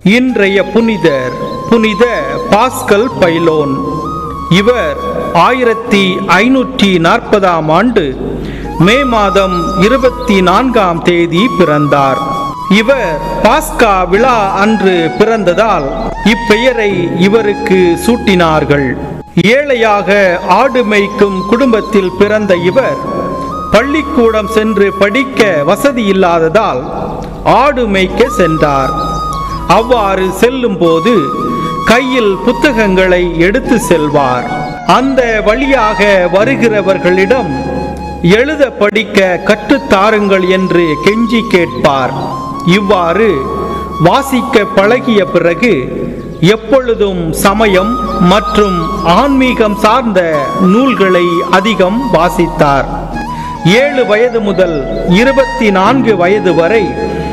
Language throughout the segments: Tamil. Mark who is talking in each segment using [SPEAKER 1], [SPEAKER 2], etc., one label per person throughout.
[SPEAKER 1] இன்றைய புனிதர் புனித பாஸ்கல் பைலோன் இவர் ஆயிரத்தி ஐநூற்றி நாற்பதாம் ஆண்டு மே மாதம் இருபத்தி நான்காம் தேதி பிறந்தார் இவர் பாஸ்கா விழா அன்று பிறந்ததால் இப்பெயரை இவருக்கு சூட்டினார்கள் ஏழையாக ஆடு மேய்க்கும் குடும்பத்தில் பிறந்த இவர் பள்ளிக்கூடம் சென்று படிக்க வசதி இல்லாததால் ஆடு மேய்க்க சென்றார் அவ்வாறு செல்லும் போது கையில் புத்தகங்களை எடுத்து செல்வார் அந்த வழியாக வருகிறவர்களிடம் எழுத படிக்க கற்றுத்தாருங்கள் என்று கெஞ்சி கேட்பார் இவ்வாறு வாசிக்க பழகிய பிறகு எப்பொழுதும் சமயம் மற்றும் ஆன்மீகம் சார்ந்த நூல்களை அதிகம் வாசித்தார் ஏழு வயது முதல் இருபத்தி நான்கு வயது வரை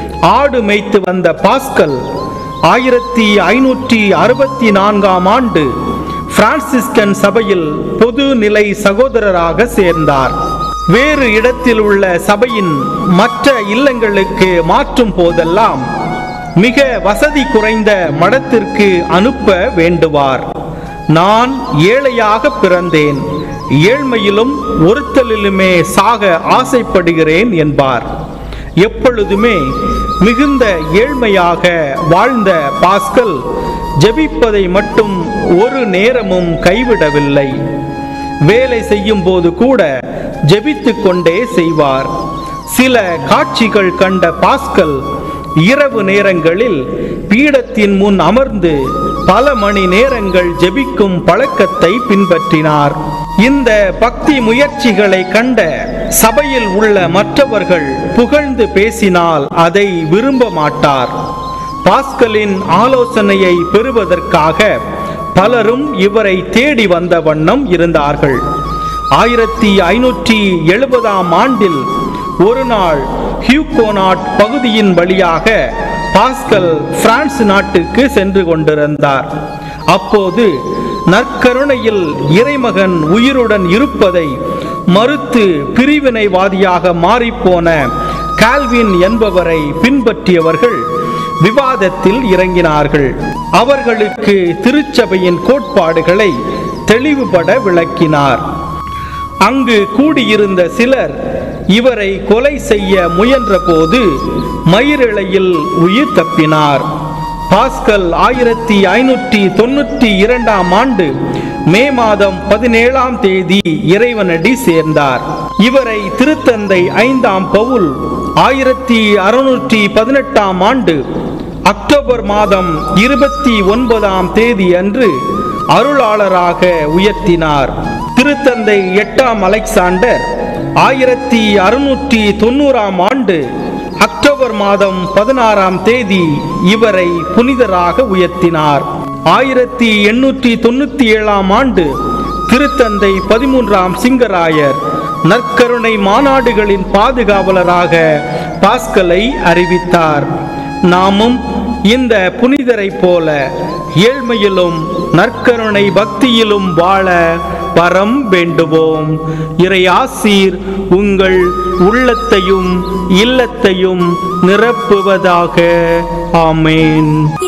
[SPEAKER 1] ஆடு மேய்த்து வந்த பாஸ்கல் ஆயிரத்தி ஐநூற்றி அறுபத்தி நான்காம் ஆண்டு பிரான்சிஸ்கன் சபையில் பொது நிலை சகோதரராக சேர்ந்தார் வேறு இடத்தில் உள்ள சபையின் மற்ற இல்லங்களுக்கு மாற்றும் போதெல்லாம் மிக வசதி குறைந்த மடத்திற்கு அனுப்ப வேண்டுவார் நான் ஏழையாக பிறந்தேன் ஏழ்மையிலும் ஒருத்தலிலுமே சாக ஆசைப்படுகிறேன் என்பார் எப்பொழுதுமே மிகுந்த ஏழ்மையாக வாழ்ந்த பாஸ்கல் ஜெபிப்பதை மட்டும் ஒரு நேரமும் கைவிடவில்லை வேலை செய்யும் போது கூட ஜெபித்து கொண்டே செய்வார் சில காட்சிகள் கண்ட பாஸ்கல் இரவு நேரங்களில் பீடத்தின் முன் அமர்ந்து பல மணி நேரங்கள் ஜெபிக்கும் பழக்கத்தை பின்பற்றினார் இந்த பக்தி முயற்சிகளை கண்ட சபையில் உள்ள மற்றவர்கள் புகழ்ந்து பேசினால் அதை விரும்ப மாட்டார் பாஸ்கலின் ஆலோசனையை பெறுவதற்காக பலரும் இவரை தேடி வந்த வண்ணம் இருந்தார்கள் ஆயிரத்தி ஐநூற்றி எழுபதாம் ஆண்டில் ஒரு நாள் ஹியூகோனாட் பகுதியின் வழியாக பாஸ்கல் பிரான்ஸ் நாட்டுக்கு சென்று கொண்டிருந்தார் அப்போது நற்கருணையில் இறைமகன் உயிருடன் இருப்பதை மறுத்து பிரிவினைவாதியாக மாறிப்போன கால்வின் என்பவரை பின்பற்றியவர்கள் விவாதத்தில் இறங்கினார்கள் அவர்களுக்கு திருச்சபையின் கோட்பாடுகளை தெளிவுபட விளக்கினார் அங்கு கூடியிருந்த சிலர் இவரை கொலை செய்ய முயன்றபோது மயிரிழையில் உயிர் தப்பினார் பாஸ்கல் ஆயிரத்தி ஐநூற்றி தொண்ணூற்றி இரண்டாம் ஆண்டு மே மாதம் பதினேழாம் தேதி இறைவனடி சேர்ந்தார் இவரை திருத்தந்தை ஐந்தாம் பவுல் ஆயிரத்தி அறுநூற்றி பதினெட்டாம் ஆண்டு அக்டோபர் மாதம் இருபத்தி ஒன்பதாம் தேதி அன்று அருளாளராக உயர்த்தினார் திருத்தந்தை எட்டாம் அலெக்சாண்டர் ஆயிரத்தி அறுநூற்றி தொண்ணூறாம் ஆண்டு அக்டோபர் மாதம் பதினாறாம் தேதி இவரை புனிதராக உயர்த்தினார் ஆயிரத்தி எண்ணூற்றி தொண்ணூத்தி ஏழாம் ஆண்டு திருத்தந்தை பதிமூன்றாம் சிங்கராயர் நற்கருணை மாநாடுகளின் பாதுகாவலராக பாஸ்கலை அறிவித்தார் நாமும் இந்த புனிதரைப் போல ஏழ்மையிலும் நற்கருணை பக்தியிலும் வாழ வரம் வேண்டுவோம் இறையாசீர் உங்கள் உள்ளத்தையும் இல்லத்தையும் நிரப்புவதாக ஆமேன்